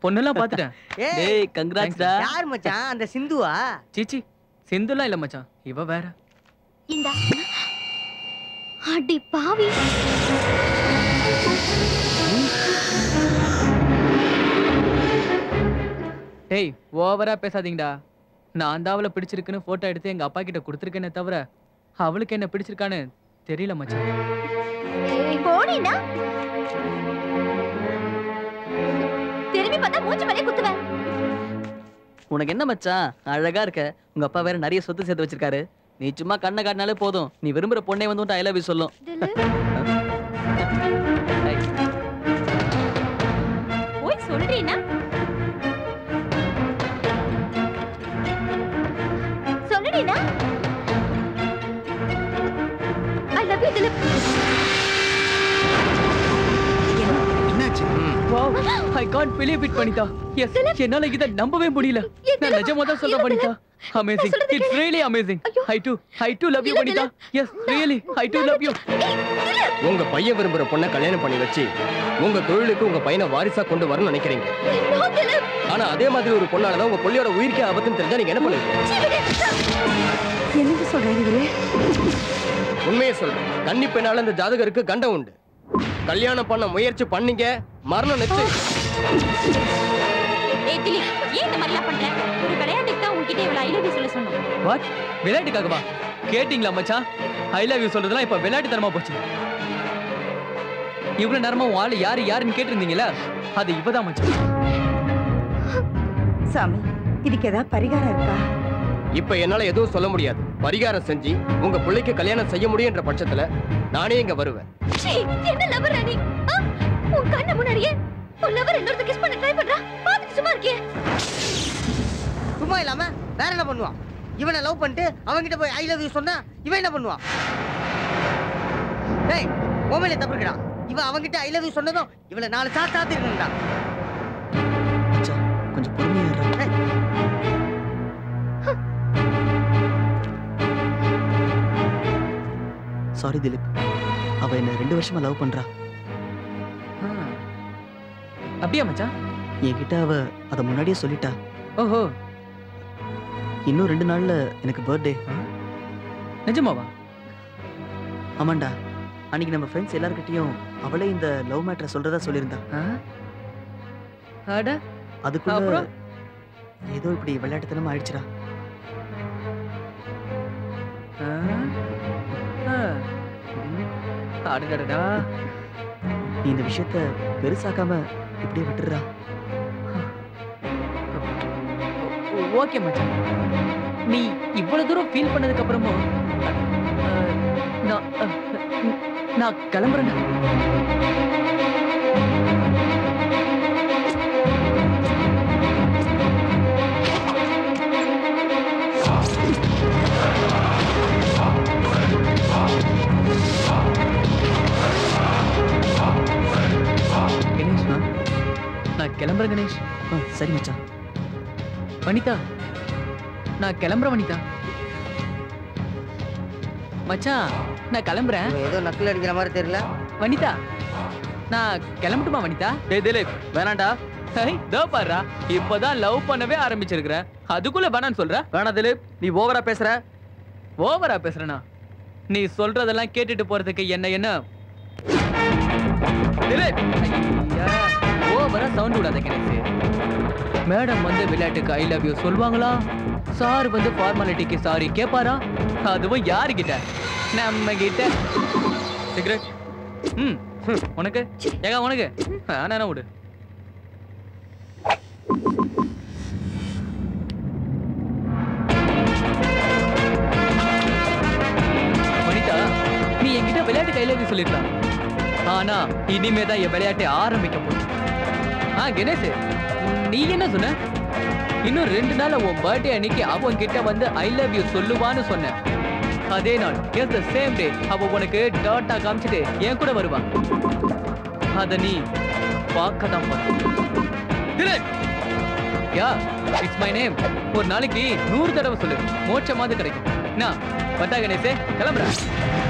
பொண்ணெல்லாம் பாத்துட்டேன் ஏய் டேய் கங்க்ராட்ஸ்டா யார் மச்சான் அந்த சிந்துவா சீச்சி சிந்துலாம் இல்ல மச்சான் இவ வேற இந்தா அடி பாவி டேய் ஓவரா பேசாதீங்கடா நான் தான் அவளை பிடிச்சிருக்குன்னு போட்டோ எடுத்து எங்க அப்பா கிட்ட கொடுத்துருக்கேனே தவிர அவளுக்கு என்ன பிடிச்சிருக்கான்னு தெரியல மச்சான் போடினா திரும்பி பார்த்தா மூஞ்சி மேலே குத்துவேன் உனக்கு என்ன மச்சான் அழகா இருக்க உங்க அப்பா வேற நிறைய சொத்து சேர்த்து வச்சிருக்காரு நீ சும்மா கண்ணை காட்டினாலே போதும் நீ விரும்புற பொண்ணை வந்து ஐ லவ் யூ சொல்லும் ஐ, போய் சொல்றீனா சொல்லுடீனா ஐ லவ் யூ திலீப் என்னாச்சு wow I can't believe it Vanitha yes என்னால இத நம்பவே முடியல நான் நிஜமா தான் சொல்றேன் Vanitha amazing it's really amazing I do I do love you Vanitha yes really I do love you உங்க பையன் விரும்புற பொண்ணை கல்யாணம் பண்ணி வச்சு உங்க தொழிலுக்கு உங்க பையனை வாரிசா கொண்டு வரணும்னு நினைக்கிறீங்க நோ திலீப் ஆனா அதே மாதிரி ஒரு பொண்ணாலதான் உங்க பிள்ளையோட உயிருக்கே ஆபத்துன்னு தெரிஞ்சா நீங்க என்ன பண்ணுவீங்க என்னங்க சொல்றாரு இவரு உண்மையை சொல்றேன் கன்னி பெண்ணால இந்த ஜாதகருக்கு கண்டம் உண்டு கல்யாணம் பண்ண முயற்சி பண்ணீங்க மரணம் நிச்சயம் ஏய் திலீப் ஏன் இந்த மாதிரிலாம் பண்ற ஒரு விளையாட்டுக்கு தான் உன்கிட்ட இவ்வளவு ஐ லவ் யூ சொல்ல சொன்னோம் வாட் விளையாட்டுக்காகவா கேட்டிங்களா மச்சான் ஐ லவ் யூ சொல்றதெல்லாம் இப்ப விளையாட்டுத்தனமா போச்சு இவ்வளவு நேரமா உன் ஆளு யாரு யாருன்னு கேட்டிருந்தீங்களா அது இவதான் மச்சான் சாமி இதுக்கு ஏதாவது பரிகாரம் இருக்கா இப்ப என்னால எதுவும் சொல்ல முடியாது பரிகாரம் செஞ்சு உங்க பிள்ளைக்கு கல்யாணம் செய்ய முடியுன்ற பட்சத்துல நானே இங்க வருவேன் சீ, என்ன லவர் நீ ஆ? உன் கண்ணு முன்னாடியே உன் லவர் இன்னொருத்த கிஸ் பண்ண ட்ரை பண்றா பாத்துட்டு சும்மா இருக்கியே சும்மா இல்லாம வேற என்ன பண்ணுவான் இவனை லவ் பண்ணிட்டு அவன்கிட்ட போய் ஐ லவ் யூ சொன்னா இவன் என்ன பண்ணுவான் டேய் மொபைல தப்பு இருக்குடா இவன் அவன்கிட்ட ஐ லவ் யூ சொன்னதும் இவளை நாலு சாத்து சாத்தி இருக்கணும்டா மச்சான் கொஞ்சம் பொறுமையா இரு சாரி திலீப் அவ என்ன ரெண்டு வருஷமா லவ் பண்றா ஆ. அப்படியா மச்சான் என்கிட்ட அவ அத முன்னாடியே சொல்லிட்டா ஓஹோ இன்னும் ரெண்டு நாள்ல எனக்கு பர்த்டே நிஜமாவா ஆமாண்டா அன்னைக்கு நம்ம ஃப்ரெண்ட்ஸ் எல்லார்கிட்டயும் அவளே இந்த லவ் மேட்டரை சொல்றதா சொல்லியிருந்தா ஆ? அட அதுக்குள்ள அப்புறம்? ஏதோ இப்படி விளையாட்டுத்தனமா ஆயிடுச்சுடா ஆ? ஆ. ம். அடடடடா நீ இந்த விஷயத்த பெருசாக்காம இப்படியே விட்டுடுறா ஓ- ஓகே மச்சான் நீ இவ்வளவு தூரம் ஃபீல் பண்ணதுக்கு அப்புறமும் அஹ், நான் அஹ், நான் கிளம்புறேன்டா கணேஷ் நான் கிளம்புறேன் கணேஷ் ஆ, சரி மச்சான் வனிதா நான் கிளம்புறேன் வனிதா மச்சான் நான் கிளம்புறேன் இவன் ஏதோ நக்கல் அடிக்கிற மாதிரி தெரியல வனிதா நான் கிளம்பட்டுமா வனிதா டேய் திலீப் வேணாண்டா ஹை தோ பாருடா இப்பதான் லவ் பண்ணவே ஆரம்பிச்சிருக்கிற அதுக்குள்ள வேணான்னு சொல்ற வேணா திலீப் நீ ஓவரா பேசுற ஓவரா பேசுறனா நீ சொல்றதெல்லாம் கேட்டுட்டு போறதுக்கு என்ன என்ன திலீப் ஐயா, ஓவரா சவுண்ட் விடாத கணேஷ் மேடம் வந்து விளையாட்டுக்கு ஐ லவ் யூ சொல்லுவாங்களா சார் வந்து ஃபார்மாலிட்டிக்கு சாரி கேட்பாரா அதுவும் யாருகிட்ட நம்ம கிட்ட சிகரெட் ம் ம், உனக்கு ஏங்க உனக்கு ஆனா விடு வனிதா நீ என்கிட்ட விளையாட்டு கையில இருந்து சொல்லிருக்கலாம் ஆனா இனிமே தான் என் விளையாட்டை ஆரம்பிக்க போகுது ஆ கணேஷ் நீ என்ன சொன்ன இன்னும் ரெண்டு நாள் உன் பர்த்டே அன்னைக்கு அவன் கிட்ட வந்து ஐ லவ் யூ சொல்லுவான்னு சொன்னேன் அதே நாள் எஸ் த சேம் டே அவ உனக்கு டாட்டா காமிச்சிட்டு என் கூட வருவா அத நீ பார்க்க தான் போற யா இட்ஸ் மை நேம் ஒரு நாளைக்கு நூறு தடவை சொல்லு மோட்சமாவது கிடைக்கும் நான் பட்டா கணேசே கிளம்புறேன்